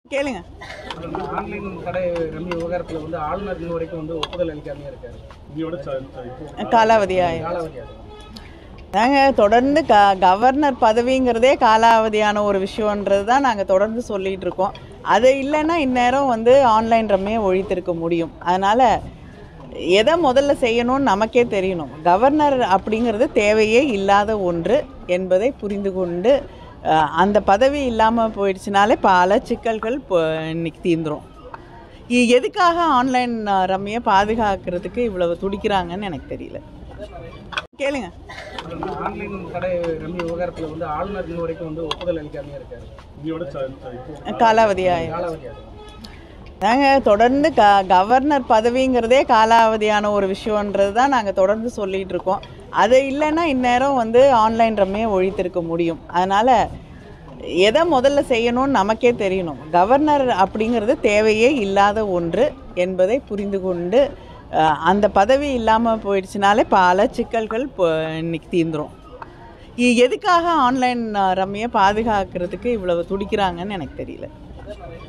கேளுங்க இந்த ஆன்லைன் கடை ரம்மி விவகாரத்தில் வந்து ஆளுநர் இன்ன வரைக்கும் வந்து ஒப்புதல் அளிக்காமயே இருக்காரு இனியோட ச- ச- இப்போ காலாவதியாய் காலாவதி ஆகுது. நாங்கள் தொடர்ந்து க கவர்னர் பதவிங்கிறதே காலாவதியான ஒரு விஷயன்றது தான் நாங்கள் தொடர்ந்து சொல்லிகிட்டு இருக்கோம் அது இல்லைன்னா இந்நேரம் வந்து ஆன்லைன் ரம்மியை ஒழித்திருக்க முடியும் அதனால் எதை முதல்ல செய்யணும்னு நமக்கே தெரியணும் கவர்னர் அப்படிங்கிறது தேவையே இல்லாத ஒன்று என்பதை புரிந்து கொண்டு அஹ், அந்த பதவி இல்லாமல் போயிடுச்சுனாலே பல சிக்கல்கள் இப்போ இன்னைக்கு தீந்துரும் இ- எதுக்காக ஆன்லைன் ரம்மியை பாதுகாக்கிறதுக்கு இவ்வளவு துடிக்கிறாங்கன்னு எனக்கு தெரியல கேளுங்க இந்த ஆன்லைன் கடை ரம்மி விவகாரத்தில் வந்து ஆளுநர் இன்ன வரைக்கும் வந்து ஒப்புதல் அளிக்காமயே இருக்காரு இனியோட ச- ச- இப்போ காலாவதியாய் காலாவதி ஆகுது. நாங்கள் தொடர்ந்து க கவர்னர் பதவிங்கிறதே காலாவதியான ஒரு விஷயன்றது தான் நாங்கள் தொடர்ந்து சொல்லிகிட்டு இருக்கோம் அது இல்லைன்னா இந்நேரம் வந்து ஆன்லைன் ரம்மியை ஒழித்திருக்க முடியும் அதனால் எதை முதல்ல செய்யணும்னு நமக்கே தெரியணும் கவர்னர் அப்படிங்கிறது தேவையே இல்லாத ஒன்று என்பதை புரிந்து கொண்டு அஹ், அந்த பதவி இல்லாமல் போயிடுச்சுனாலே பல சிக்கல்கள் இப்போ இன்னைக்கு தீந்துரும் இ- எதுக்காக ஆன்லைன் ரம்மியை பாதுகாக்கிறதுக்கு இவ்வளவு துடிக்கிறாங்கன்னு எனக்கு தெரியல